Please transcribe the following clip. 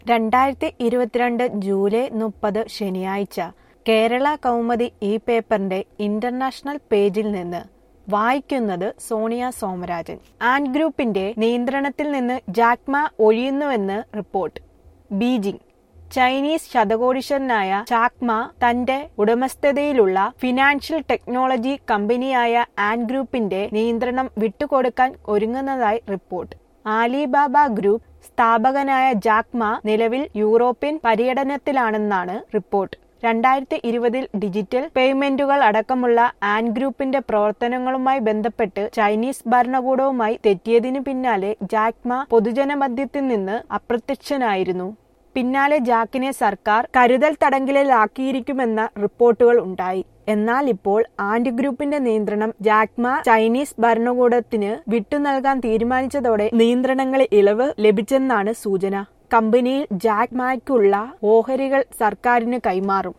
രണ്ടായിരത്തി ഇരുപത്തിരണ്ട് ജൂലൈ മുപ്പത് ശനിയാഴ്ച കേരള കൗമുദി ഈ പേപ്പറിന്റെ ഇന്റർനാഷണൽ പേജിൽ നിന്ന് വായിക്കുന്നത് സോണിയ സോമരാജൻ ആൻ ഗ്രൂപ്പിന്റെ നിയന്ത്രണത്തിൽ നിന്ന് ജാക്മ ഒഴിയുന്നുവെന്ന് റിപ്പോർട്ട് ബീജിംഗ് ചൈനീസ് ശതകോടീശ്വരനായ ചാക്മ തന്റെ ഉടമസ്ഥതയിലുള്ള ഫിനാൻഷ്യൽ ടെക്നോളജി കമ്പനിയായ ആൻ ഗ്രൂപ്പിന്റെ നിയന്ത്രണം വിട്ടുകൊടുക്കാൻ ഒരുങ്ങുന്നതായി റിപ്പോർട്ട് ആലിബാബ ഗ്രൂപ്പ് സ്ഥാപകനായ ജാക്മ നിലവിൽ യൂറോപ്യൻ പര്യടനത്തിലാണെന്നാണ് റിപ്പോർട്ട് രണ്ടായിരത്തി ഇരുപതിൽ ഡിജിറ്റൽ പേയ്മെന്റുകൾ അടക്കമുള്ള ആൻ ഗ്രൂപ്പിന്റെ പ്രവർത്തനങ്ങളുമായി ബന്ധപ്പെട്ട് ചൈനീസ് ഭരണകൂടവുമായി തെറ്റിയതിനു പിന്നാലെ ജാക്മ പൊതുജനമധ്യത്തിൽ നിന്ന് അപ്രത്യക്ഷനായിരുന്നു പിന്നാലെ ജാക്കിനെ സർക്കാർ കരുതൽ തടങ്കലിലാക്കിയിരിക്കുമെന്ന റിപ്പോർട്ടുകൾ ഉണ്ടായി എന്നാൽ ഇപ്പോൾ ആൻഡ് ഗ്രൂപ്പിന്റെ നിയന്ത്രണം ജാക്മ ചൈനീസ് ഭരണകൂടത്തിന് വിട്ടുനൽകാൻ തീരുമാനിച്ചതോടെ നിയന്ത്രണങ്ങളിൽ ഇളവ് ലഭിച്ചെന്നാണ് സൂചന കമ്പനിയിൽ ജാക്മായ്ക്കുള്ള ഓഹരികൾ സർക്കാരിന് കൈമാറും